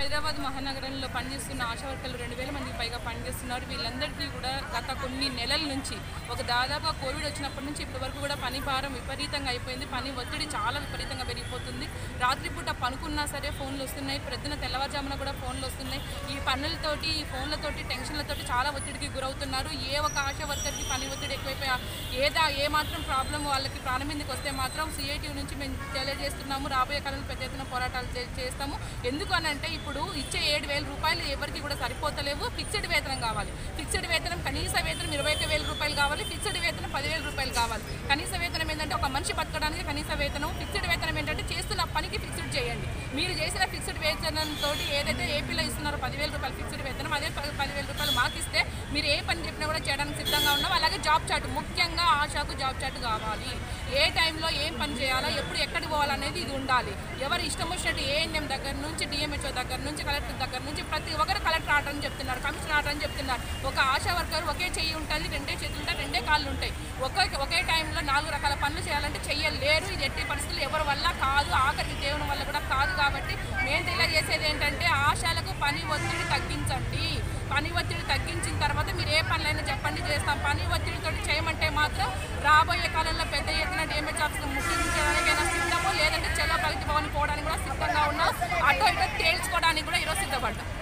హైదరాబాద్ మహానగరంలో పనిచేస్తున్న ఆశా వర్కర్లు రెండు వేల మందికి పైగా పనిచేస్తున్నారు వీళ్ళందరికీ కూడా గత కొన్ని నెలల నుంచి ఒక దాదాపు కోవిడ్ వచ్చినప్పటి నుంచి ఇప్పటి వరకు కూడా పని భారం విపరీతంగా అయిపోయింది పని ఒత్తిడి చాలా విపరీతంగా పెరిగిపోతుంది రాత్రిపూట పనుకున్నా సరే ఫోన్లు వస్తున్నాయి ప్రొద్దున తెల్లవారుజామున కూడా ఫోన్లు వస్తున్నాయి ఈ పనులతోటి ఈ ఫోన్లతోటి టెన్షన్లతోటి చాలా ఒత్తిడికి గురవుతున్నారు ఏ ఒక ఆశా వర్కర్కి పని ఒత్తిడి ఎక్కువైపోయి ఏదా ఏ మాత్రం ప్రాబ్లం వాళ్ళకి ప్రాణం మీదకి వస్తే మాత్రం సిఐటి నుంచి మేము తెలియజేస్తున్నాము రాబోయే కాలంలో పెద్ద ఎత్తున పోరాటాలు చే- చేస్తాము ఎందుకు అని అంటే ఇప్పుడు ఇచ్చే ఏడు వేల రూపాయలు ఎవరికి కూడా సరిపోతలేవు ఫిక్స్డ్ వేతనం కావాలి ఫిక్స్డ్ వేతనం కనీస వేతనం ఇరవై ఒక వేల రూపాయలు కావాలి ఫిక్స్డ్ వేతనం పదివేల రూపాయలు కావాలి కనీస వేతనం ఏంటంటే ఒక మనిషి బతకడానికి కనీస వేతనం ఫిక్స్డ్ వేతనం ఏంటంటే చేస్తున్న పనికి ఫిక్స్డ్ చేయండి మీరు చేసిన ఫిక్స్డ్ వేతనంతో ఏదైతే ఏపీలో ఇస్తున్నారో పదివేల రూపాయలు ఫిక్స్డ్ వేతనం అదే ప- పదివేల రూపాయలు మాకు ఇస్తే మీరు ఏ పని చెప్పినా కూడా చేయడానికి సిద్ధంగా ఉన్నాం అలాగే జాబ్ చాట్ ముఖ్యంగా ఆశాకు జాబ్ చాట్ కావాలి ఏ టైంలో ఏం పని చేయాలో ఎప్పుడు ఎక్కడికి పోవాలనేది ఇది ఉండాలి ఎవరు ఇష్టం వచ్చినట్టు ఏఎన్ఎం దగ్గర నుంచి డిఎంహెచ్ఓ దగ్గర నుంచి కలెక్టర్ దగ్గర నుంచి ప్రతి ఒక్కరు కలెక్టర్ ఆటని చెప్తున్నారు కమిషనర్ ఆటని చెప్తున్నారు ఒక ఆశా వర్కర్ ఒకే చెయ్యి ఉంటుంది రెండే చేతులు ఉంటాయి రెండే కాళ్ళు ఉంటాయి ఒకే ఒకే టైంలో నాలుగు రకాల పనులు చేయాలంటే చెయ్యలేరు ఇది ఎట్టి పరిస్థితులు ఎవరి వల్ల కాదు ఆఖరికి దేవుని వల్ల కూడా కాదు కాబట్టి మేము తెలియజేసేది ఏంటంటే ఆశాలకు పని ఒత్తిడి తగ్గించండి పని ఒత్తిడి తగ్గించిన తర్వాత మీరు ఏ పనులైనా చెప్పండి చేస్తాం పని ఒత్తిడితో చేయమంటే మాత్రం రాబోయే కాలంలో పెద్ద ఎత్తున డిఎంహెచ్ ఆఫీస్ ముట్టించడానికైనా సిద్ధము లేదంటే చెల్ల ప్రగతి భవన్ పోవడానికి కూడా సిద్ధంగా ఉన్నాం అటో ఇటో తేల్చుకోవడానికి కూడా ఈరోజు సిద్ధపడ్డాం